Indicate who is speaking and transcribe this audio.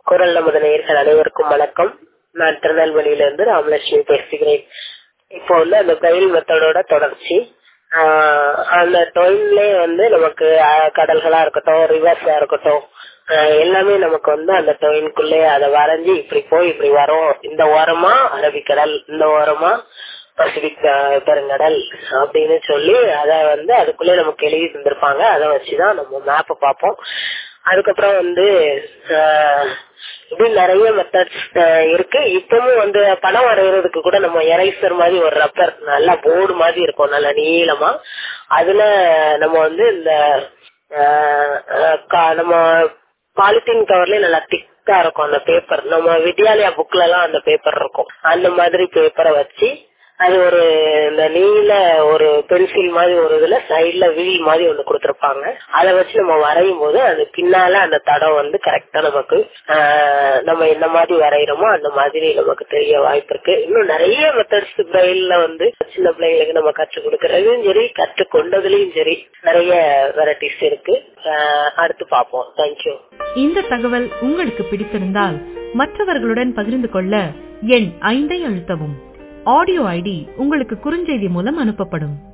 Speaker 1: குரல் நமது நேயர்கள் அனைவருக்கும் வணக்கம் நான் திருநெல்வேலியிலிருந்து ராமலட்சுமி பேசுகிறேன் இப்போ வந்து அந்த பிரெயில் மெத்தடோட தொடர்ச்சி ஆஹ் அந்த டொயின்லயே வந்து நமக்கு ஆஹ் கடல்களா இருக்கட்டும் ரிவர்ஸா இருக்கட்டும் ஆஹ் எல்லாமே நமக்கு வந்து அந்த டொயின்குள்ளே அதை வரைஞ்சி இப்படி போய் இப்படி வரும் இந்த ஓரமா அரபிக்கடல் இந்த ஓரமா பசிபிக் ஆஹ் பெருங்கடல் அப்படின்னு சொல்லி அத வந்து அதுக்குள்ளே நமக்கு எழுதி தந்திருப்பாங்க அதை வச்சுதான் நம்ம மேப்பை பார்ப்போம் அதுக்கப்புறம் வந்து ஆஹ் இப்படி நிறைய மெத்தட்ஸ் இருக்கு இப்பவும் வந்து படம் வரைகிறதுக்கு கூட நம்ம எரைசர் மாதிரி ஒரு ரப்பர் நல்லா போர்டு மாதிரி இருக்கும் நல்லா நீளமா அதுல நம்ம வந்து இந்த ஆஹ் ஆஹ் கா- நம்ம பாலித்தீன் கவர்லயே நல்லா திக்கா இருக்கும் அந்த பேப்பர் நம்ம வித்யாலயா புக்ல எல்லாம் அந்த பேப்பர் இருக்கும் அந்த மாதிரி பேப்பரை வச்சு அது ஒரு இந்த நீல ஒரு பென்சில் மாதிரி ஒரு இதுல சைட்ல வில் மாதிரி ஒண்ணு கொடுத்திருப்பாங்க அதை வச்சு நம்ம வரையும் போது அது பின்னால அந்த தடம் வந்து கரெக்டா நமக்கு ஆஹ் நம்ம என்ன மாதிரி வரைகிறோமோ அந்த மாதிரி நமக்கு தெரிய வாய்ப்பு இருக்கு இன்னும் நிறைய மெத்தட்ஸ் பிரெயில்ல வந்து சின்ன பிள்ளைங்களுக்கு நம்ம கற்றுக் கொடுக்கறதும் சரி கற்றுக் கொண்டதுலயும் சரி நிறைய வெரைட்டிஸ் இருக்கு ஆஹ் அடுத்து பார்ப்போம் தேங்க்யூ
Speaker 2: இந்த தகவல் உங்களுக்கு பிடித்திருந்தால் மற்றவர்களுடன் பகிர்ந்து கொள்ள எண் ஐந்தை அழுத்தவும் ஆடியோ ஐடி உங்களுக்கு குறுஞ்செய்தி மூலம் அனுப்பப்படும்